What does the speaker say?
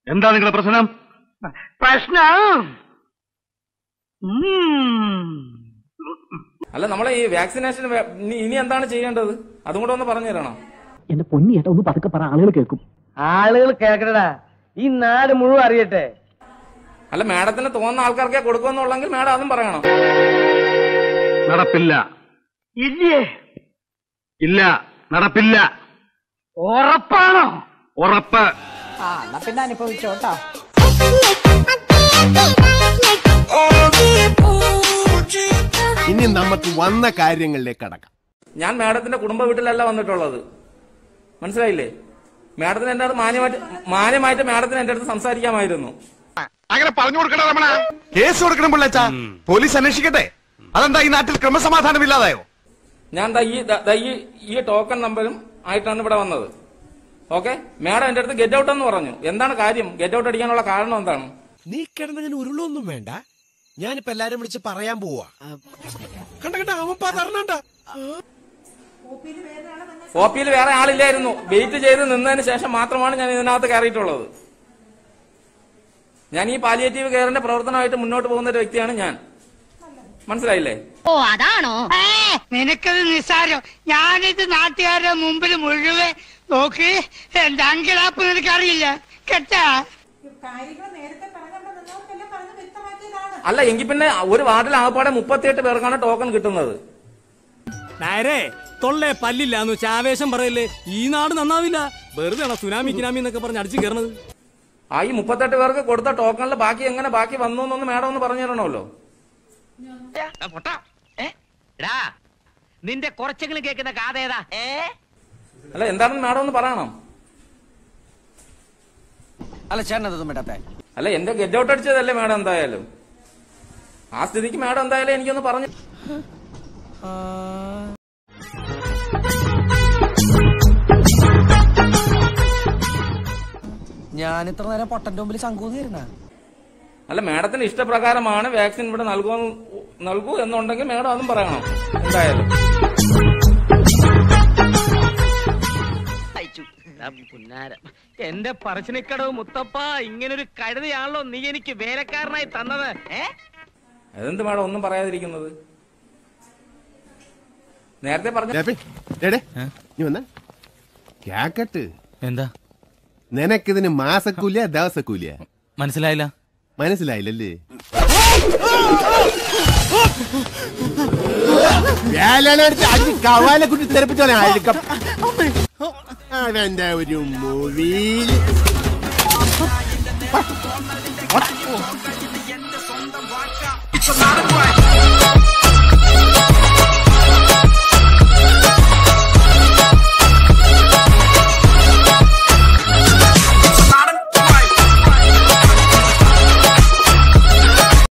എന്താ നിങ്ങളുടെ പ്രശ്നം പ്രശ്നം ഉം. അല്ല നമ്മളെ ഈ വാക്സിനേഷൻ ഇനി എന്താണ് ചെയ്യേണ്ടത് അതും കൂടെ ഒന്ന് പറഞ്ഞു തരണം എന്റെ പൊന്നി ഏട്ടാ ഒന്ന് പതുക്കെ പറ ആളുകൾ കേൾക്കും ആളുകൾ കേക്കണടാ ഈ നാട് മുഴുവൻ അറിയട്ടെ അല്ല മാഡത്തിന് തോന്നുന്ന ആൾക്കാർക്കേ കൊടുക്കുമെന്നുള്ളെങ്കിൽ മാഡം അതും പറയണം നടപ്പില്ല ഇല്ലേ ഇല്ല നടപ്പില്ല ഉറപ്പാണോ ഉറപ്പ് ആ എന്നാ പിന്നെ അനുഭവിച്ചോട്ടോ ഇനി നമുക്ക് വന്ന കാര്യങ്ങളിലേക്ക് കടക്കാം ഞാൻ മാഡത്തിന്റെ കുടുംബ വീട്ടിലല്ല വന്നിട്ടുള്ളത് മനസ്സിലായില്ലേ മാഡത്തിന് എന്റെ അടുത്ത് മാന്യമായിട്ട് മാന്യമായിട്ട് മാഡത്തിന് എന്റെ അടുത്ത് സംസാരിക്കാമായിരുന്നു അങ്ങനെ പറഞ്ഞു കൊടുക്കണ രമണ കേസ് കൊടുക്കണം പിള്ളച്ചാ പോലീസ് അന്വേഷിക്കട്ടെ അതെന്താ ഈ നാട്ടിൽ ക്രമസമാധാനം ഇല്ലാതായോ ഞാൻ ദാ ഈ ദാ ഈ ഈ ടോക്കൺ നമ്പരും ആയിട്ടാണ് ഇവിടെ വന്നത് ഓക്കെ മാഡം എന്റെ അടുത്ത് ഗെറ്റ് ഔട്ട് എന്ന് പറഞ്ഞു എന്താണ് കാര്യം ഗെറ്റ് ഔട്ട് അടിക്കാനുള്ള കാരണം എന്താണ് നീ കിടന്നതിന് ഉരുളൊന്നും വേണ്ട ഞാനിപ്പോ എല്ലാരും വിളിച്ച് പറയാൻ പോവാ കണ്ട കണ്ട അവൻ പതർന്നണ്ട ഒ പിയിൽ വേറെ ആളില്ലായിരുന്നു വെയിറ്റ് ചെയ്ത് നിന്നതിന് ശേഷം മാത്രമാണ് ഞാൻ ഇതിനകത്ത് കയറിയിട്ടുള്ളത് ഞാൻ ഈ പാലിയേറ്റീവ് കെയറിന്റെ പ്രവർത്തനമായിട്ട് മുന്നോട്ട് പോകുന്ന ഒരു വ്യക്തിയാണ് ഞാൻ മനസ്സിലായില്ലേ ഓ അതാണോ നിനക്കത് നിസ്സാരം ഞാനിത് നാട്ടുകാരുടെ മുമ്പിൽ മുഴുവൻ നോക്കി എന്റെ അങ്കിളാപ്പ് നിനക്കറിയില്ല കേട്ടാ അല്ല എങ്കിൽ പിന്നെ ഒരു വാർഡിൽ ആകപ്പാടെ മുപ്പത്തിയെട്ട് പേർക്കാണ് ടോക്കൺ കിട്ടുന്നത് നേരെ തൊള്ളേ പല്ലില്ലാന്ന് വെച്ച് ആവേശം പറയല്ലേ ഈ നാട് നന്നാവില്ല വെറുതെ ആണോ സുനാമി കിനാമി എന്നൊക്കെ പറഞ്ഞ് അടിച്ചു കയറണത് ആ ഈ മുപ്പത്തെട്ട് പേർക്ക് കൊടുത്ത ടോക്കണിൽ ബാക്കി എങ്ങനെ ബാക്കി വന്നു എന്നൊന്ന് മാഡം ഒന്ന് പറഞ്ഞു തരണമല്ലോ നിന്റെ കുറച്ചെങ്കിലും കേൾക്കുന്ന കാതേതാ ഏ അല്ല എന്താണെന്ന് മാഡം ഒന്ന് പറയണം അല്ല ചേട്ടനതൊന്നും വിടട്ടെ അല്ല എന്റെ ഗെറ്റ് ഔട്ട് അടിച്ചതല്ലേ മാഡം എന്തായാലും ആ സ്ഥിതിക്ക് മാഡം എന്തായാലും എനിക്കൊന്ന് പറഞ്ഞു ഞാൻ ഇത്ര നേരം പൊട്ടന്റെ മുമ്പിൽ ശങ്കൂന്നിരുന്ന അല്ല മാഡത്തിന്റെ ഇഷ്ടപ്രകാരമാണ് വാക്സിൻ ഇവിടെ നൽകുക നൽകൂ എന്നുണ്ടെങ്കിൽ മാഡം അതും പറയണം എന്തായാലും എന്റെ പറശ്ശിനിക്കടവ് മുത്തപ്പ ഇങ്ങനൊരു കഴുതയാണല്ലോ നീ എനിക്ക് വേലക്കാരനായി തന്നത് ഏ അതെന്ത് മാഡം ഒന്നും പറയാതിരിക്കുന്നത് നേരത്തെ പറഞ്ഞ രഫി, ഡേടേ, നീ വന്ന കേക്കട്ട് എന്താ നിനക്കിതിന് മാസക്കൂലിയ ദിവസക്കൂലിയ മനസ്സിലായില്ല മനസ്സിലായില്ലല്ലേ വേലനടുത്ത് അഞ്ച് കവാലെ കുട്ടി തെറിപ്പിച്ചോളെ ആയിരിക്കും അവന്റെ ഒരു മൂവിയിൽ